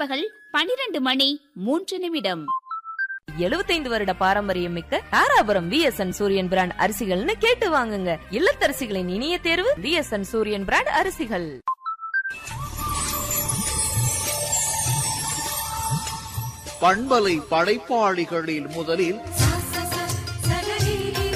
பிற்பகல் பனிரெண்டு மணி மூன்று நிமிடம் எழுபத்தைந்து வருட பாரம்பரியம் மிக்க தாராபுரம் விஎஸ்என் சூரியன் பிராண்ட் அரிசிகள்னு கேட்டு வாங்குங்க இல்லத்தரசிகளின் இனிய தேர்வு விஎஸ்என் சூரியன் பிராண்ட் அரிசிகள் பண்பலை படைப்பாளிகளில் முதலில் सा सा सा सगरिरि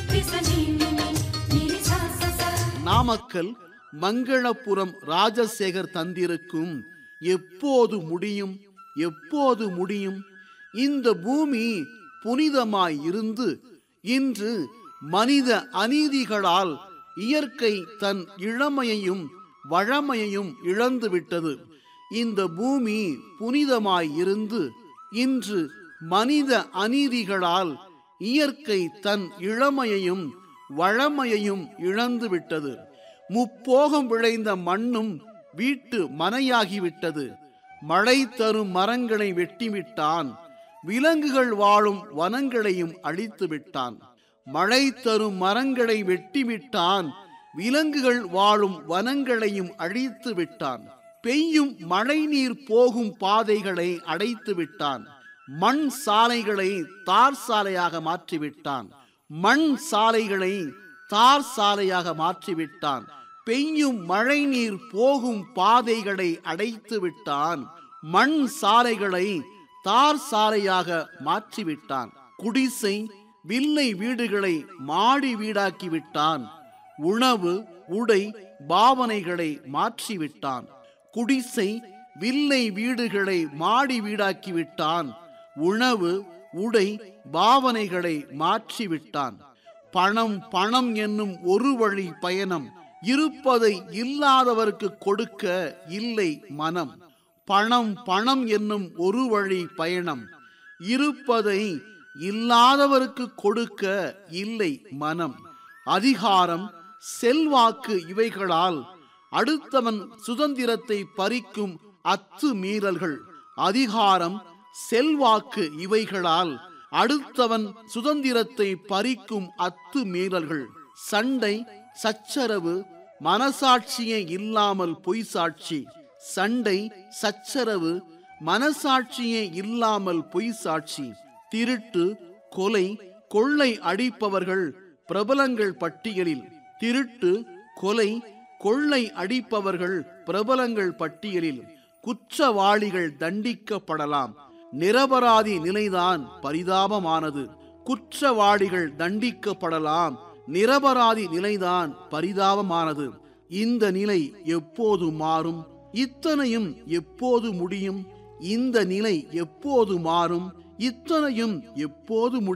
विसनिनि निरि सा सा सा நாமக்கல் மங்களபுரம் ராஜசேகர் தந்திருக்கும் எப்போது முடியும் எப்போது முடியும் இந்த பூமி புனிதமாய் இருந்து இன்று மனித அநீதிகளால் இயற்கை தன் இளமையையும் வழமையையும் இழந்துவிட்டது இந்த பூமி புனிதமாய் இருந்து இன்று மனித அநீதிகளால் இயற்கை தன் இளமையையும் வழமையையும் இழந்துவிட்டது முப்போகம் விளைந்த மண்ணும் வீட்டு மனையாகிவிட்டது மழை தரும் மரங்களை வெட்டிவிட்டான் விலங்குகள் வாழும் வனங்களையும் அழித்து விட்டான் மழை தரும் மரங்களை வெட்டிவிட்டான் விலங்குகள் வாழும் வனங்களையும் அழித்து விட்டான் பெய்யும் மழை நீர் போகும் பாதைகளை அடைத்து விட்டான் மண் சாலைகளை தார் சாலையாக மாற்றிவிட்டான் மண் சாலைகளை தார் சாலையாக மாற்றிவிட்டான் பெய்யும் மழை நீர் போகும் பாதைகளை அடைத்து விட்டான் மண் சாலைகளை தார் சாலையாக மாற்றிவிட்டான் குடிசை வில்லை வீடுகளை மாடி வீடாக்கி விட்டான் உணவு உடை பாவனைகளை மாற்றிவிட்டான் குடிசை வில்லை வீடுகளை மாடி வீடாக்கி விட்டான் உணவு உடை பாவனைகளை மாற்றிவிட்டான் பணம் பணம் என்னும் ஒரு வழி பயணம் இருப்பதை இல்லாதவருக்கு கொடுக்க இல்லை மனம் பணம் பணம் என்னும் ஒரு வழி பயணம் இருப்பதை இல்லாதவருக்கு கொடுக்க இல்லை மனம் அதிகாரம் செல்வாக்கு இவைகளால் அடுத்தவன் சுதந்திரத்தை பறிக்கும் அத்து மீறல்கள் அதிகாரம் செல்வாக்கு இவைகளால் அடுத்தவன் சுதந்திரத்தை பறிக்கும் அத்து மீறல்கள் சண்டை சச்சரவு மனசாட்சியே இல்லாமல் பொய் சாட்சி சண்டை சச்சரவு மனசாட்சியே இல்லாமல் பொய் சாட்சி திருட்டு கொலை கொள்ளை அடிப்பவர்கள் பிரபலங்கள் பட்டியலில் திருட்டு கொலை கொள்ளை அடிப்பவர்கள் பிரபலங்கள் பட்டியலில் குற்றவாளிகள் தண்டிக்கப்படலாம் நிரபராதி நிலைதான் பரிதாபமானது குற்றவாளிகள் தண்டிக்கப்படலாம் நிரபராதி நிலைதான் பரிதாபமானது இந்த நிலை எப்போது மாறும் இத்தனையும் எப்போது முடியும் இந்த நிலை எப்போது மாறும் இத்தனையும் எப்போது முடியும்